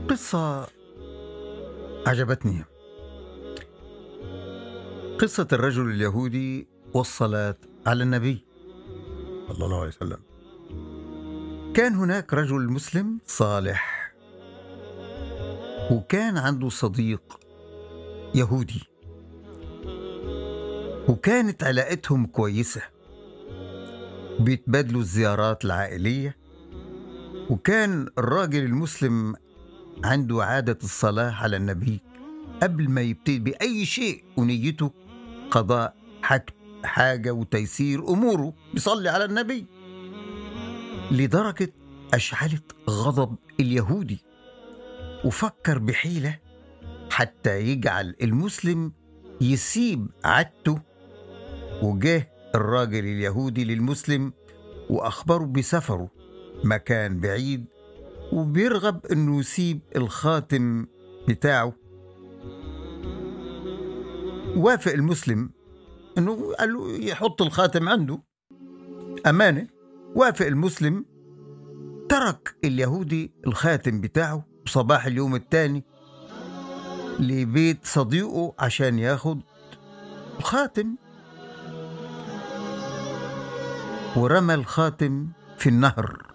قصة عجبتني قصة الرجل اليهودي والصلاة على النبي صلى الله عليه وسلم كان هناك رجل مسلم صالح وكان عنده صديق يهودي وكانت علاقتهم كويسة بيتبادلوا الزيارات العائلية وكان الراجل المسلم عنده عادة الصلاة على النبي قبل ما يبتدي بأي شيء ونيته قضاء حاج- حاجة وتيسير أموره بيصلي على النبي لدرجة أشعلت غضب اليهودي وفكر بحيلة حتى يجعل المسلم يسيب عادته وجاه الراجل اليهودي للمسلم وأخبره بسفره مكان بعيد وبيرغب انه يسيب الخاتم بتاعه وافق المسلم انه قال له يحط الخاتم عنده امانه وافق المسلم ترك اليهودي الخاتم بتاعه صباح اليوم الثاني لبيت صديقه عشان ياخد الخاتم ورمى الخاتم في النهر